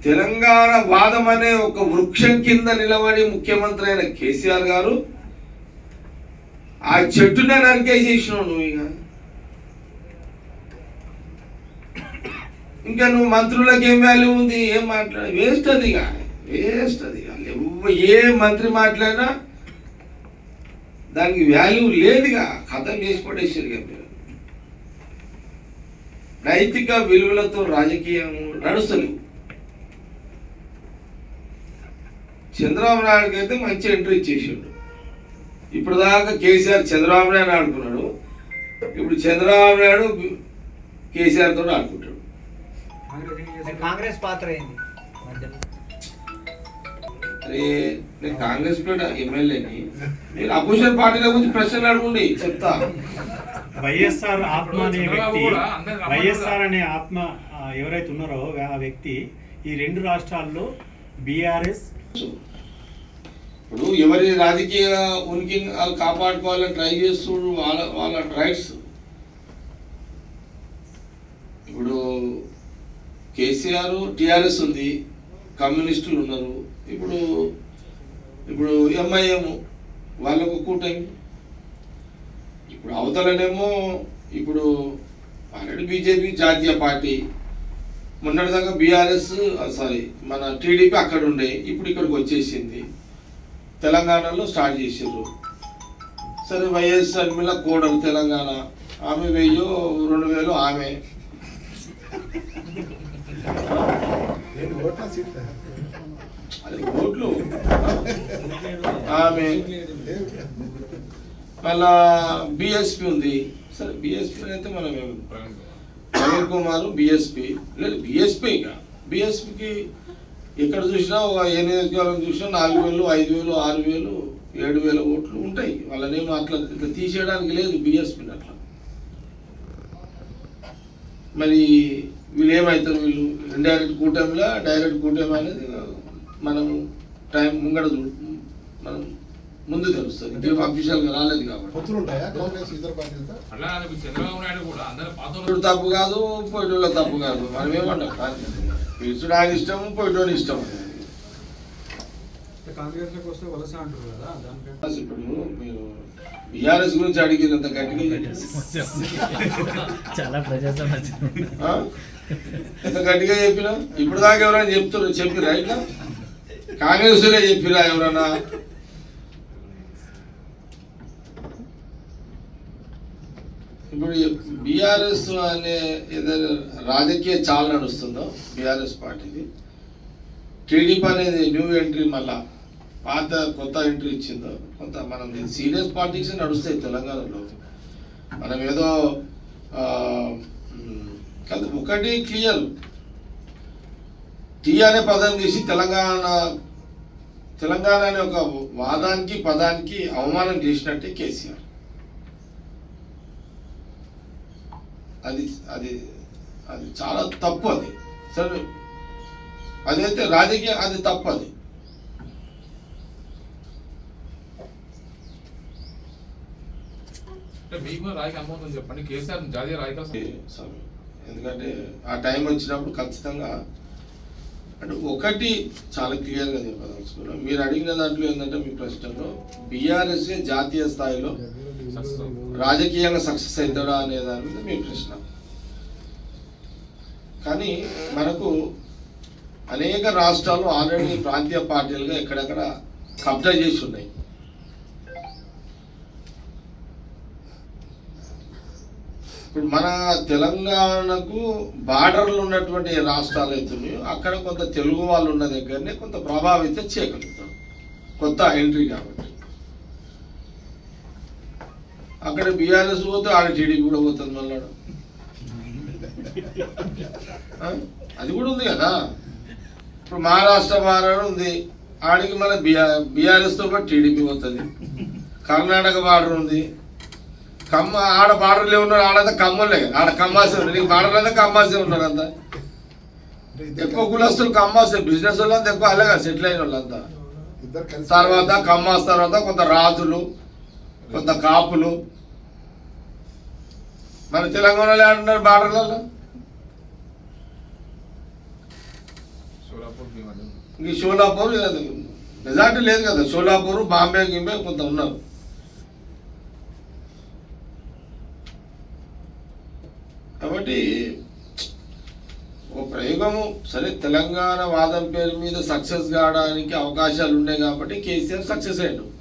తెలంగాణ వాదం అనే ఒక వృక్షం కింద నిలబడి ముఖ్యమంత్రి అయిన కేసీఆర్ గారు ఆ చెట్టునే నరికేసేసినావు నువ్వు ఇక ఇంకా నువ్వు మంత్రులకు ఏం వాల్యూ ఉంది ఏం మాట్లాడ వేస్ట్ అది ఇక వేస్ట్ అది ఇక ఎవ్వ- ఏ మంత్రి మాట్లాడినా దానికి వాల్యూ లేదుగా కథం చేసి పడేసారు ఇక మీరు నైతిక విలువలతో రాజకీయం నడుస్తలేవు చంద్రబాబు నాయుడుకి అయితే మంచి ఎంట్రీ ఇచ్చేసిండు ఇప్పుడు దాకా కేసీఆర్ చంద్రబాబు నాయుడు ఆడుకున్నాడు ఇప్పుడు చంద్రబాబు నాయుడు కేసీఆర్ తోటి ఆడుకుంటాడు కాంగ్రెస్ పాత్ర ఏంది మధ్యలో అరే నేను కాంగ్రెస్ పేట ఎమ్మెల్యేని మీరు అపోజిషన్ పార్టీల గురించి ప్రశ్నలు అడగండి చెప్తా వైఎస్ఆర్ ఆత్మ అనే చంద్రబాబు వ్యక్తి కూడా అందరిని రమ్మన్నారు వైఎస్ఆర్ అనే ఆత్మ ఆ, ఎవరైతే ఉన్నారో ఆ వ్యక్తి ఈ రెండు రాష్ట్రాల్లో బీఆర్ఎస్ ఇప్పుడు ఎవరి రాజకీయ ఉనికిని వాళ్ళు కాపాడుకోవాలని ట్రై చేస్తున్నారు వాళ్ళ వాళ్ళ రైట్స్ ఇప్పుడు కేసీఆర్ టిఆర్ఎస్ ఉంది కమ్యూనిస్టులు ఉన్నారు ఇప్పుడు ఇప్పుడు ఎంఐఎం వాళ్ళకు కూటమి ఇప్పుడు అవతలనేమో ఇప్పుడు ఆల్రెడీ బీజేపీ జాతీయ పార్టీ మొన్నటిదాకా బీఆర్ఎస్ సారీ మన టీడీపీ అక్కడ ఉండే ఇప్పుడు ఇక్కడికి వచ్చేసింది తెలంగాణలో స్టార్ట్ చేసారు సరే వైఎస్ షర్మిల కోడలు తెలంగాణ ఆమె వెయ్యో రెండు వేలు ఆమె అది ఓట్లు ఆమె మళ్ళా బిఎస్పి ఉంది సరే బిఎస్పి అయితే మనం ఏం- ప్రవీణ్ కుమార్ బిఎస్పి లేదు బిఎస్పి ఇక బిఎస్పికి ఎక్కడ చూసినా ఒక ఏ నియోజకవర్గం చూసినా నాలుగు వేలు ఐదు వేలు ఆరు వేలు ఏడు వేల ఓట్లు ఉంటాయి వాళ్ళనేమో అట్లా ఇట్లా తీసేయడానికి లేదు బిఎస్పిని అట్లా మరి వీళ్ళు ఏమవుతారు వీళ్ళు ఇండైరెక్ట్ కూటమిలా డైరెక్ట్ కూటమి అనేది మనం టైం ముంగడ చూ మనం ముందు తెలుస్తుంది ఇంకేం అఫీషియల్గా రాలేదు కాబట్టి పొత్తులు ఉంటాయా కాంగ్రెస్ ఇతర పార్టీలతో అట్లా కాదు, ఇప్పుడు చంద్రబాబు నాయుడు కూడా అందరి పాత ఇప్పుడు తప్పు కాదు పోయిటోళ్ళ తప్పు కాదు మనం ఏమంటాం పిలుచుడు ఆయన ఇష్టం పోయిటోని ఇష్టం కాంగ్రెస్ లోకి వస్తే వలస అంటారు కదా దానికంటే అసలు ఇప్పుడు మీరు బీఆర్ఎస్ గురించి అడిగినంత గట్టిగా చాలా ప్రజాసమస్య ఆ? ఎంత గట్టిగా చెప్పినా ఇప్పుడు దాకా ఎవరైనా చెప్తున్నారు చెప్పిరా ఇట్లా కాంగ్రెస్ చెప్పిరా ఎవరైనా ఇప్పుడు బీఆర్ఎస్ అనే ఏదైనా రాజకీయ చాల నడుస్తుందో బీఆర్ఎస్ పార్టీది టీడీపీ అనేది న్యూ ఎంట్రీ మళ్ళా పాత కొత్త ఎంట్రీ ఇచ్చిందో కొంత మనం సీరియస్ పాలిటిక్స్ నడుస్తాయి తెలంగాణలో మనం ఏదో ఆ, మ్, కాదు ఒకటి క్లియర్ టీ అనే పదం తీసి తెలంగాణ తెలంగాణ అనే ఒక వాదానికి పదానికి అవమానం చేసినట్టే కేసీఆర్ అది అది అది చాలా తప్పు అది సరే అదైతే రాజకీయ అది తప్పు అది అంటే మీకు రాజకీయ అనుభవం ఉందని చెప్పండి కేసీఆర్ జాతీయ రాజకీయ స్వామి ఎందుకంటే ఆ టైం వచ్చినప్పుడు ఖచ్చితంగా అంటే ఒకటి చాలా క్లియర్గా చెప్పదలుచుకున్నాం మీరు అడిగిన దాంట్లో ఏంటంటే మీ ప్రశ్నలో బీఆర్ఎస్ జాతీయ స్థాయిలో రాజకీయంగా సక్సెస్ అవుతాడా అనే దాని మీద మీ ప్రశ్న కానీ మనకు అనేక రాష్ట్రాలు ఆల్రెడీ ప్రాంతీయ పార్టీలుగా ఎక్కడెక్కడ కబ్జా చేసి ఉన్నాయి ఇప్పుడు మన తెలంగాణకు బార్డర్లు ఉన్నటువంటి రాష్ట్రాలు అవుతున్నాయో అక్కడ కొంత తెలుగు వాళ్ళు ఉన్న దగ్గరనే కొంత ప్రభావితం చేయగలుగుతాం కొత్త ఎంట్రీ కాబట్టి అక్కడ బీఆర్ఎస్ పోతే ఆడ టీడీపీ కూడా పోతుంది మళ్ళీ ఆ? అది కూడా ఉంది కదా ఇప్పుడు మహారాష్ట్ర బార్డర్ ఉంది ఆడికి మన బీఆర్ బీఆర్ఎస్తో పాటు టీడీపీ పోతుంది కర్ణాటక బార్డర్ ఉంది కమ్మ ఆడ బార్డర్లే ఉన్నారు ఆడంతా కమ్మలే కదా ఆడ కమ్మాసే ఉన్నారు నీకు బార్డర్ అంతా కమ్మాసే ఉన్నారు అంతా అంటే ఎక్కువ ఇద్దరు కులస్తులు కమ్మాసే బిజినెస్ వాళ్ళంతా ఎక్కువ అలాగా సెటిల్ అయిన వాళ్ళంతా ఇద్దరు కలిసి తర్వాత కమ్మాస్ తర్వాత కొంత రాజులు కొంత కాపులు మన తెలంగాణలో ఏడున్నారు బార్డర్లలో సూరా షోలాపూర్ భీమవరం ఇంక షోలాపూర్ అది మెజార్టీ లేదు కదా షోలాపూర్ బాంబే గింబే కొంత ఉన్నారు కాబట్టి ఒక ప్రయోగము సరే తెలంగాణ వాదం పేరు మీద సక్సెస్ కావడానికి అవకాశాలు ఉన్నాయి కాబట్టి కేసీఆర్ సక్సెస్ అయ్యాడు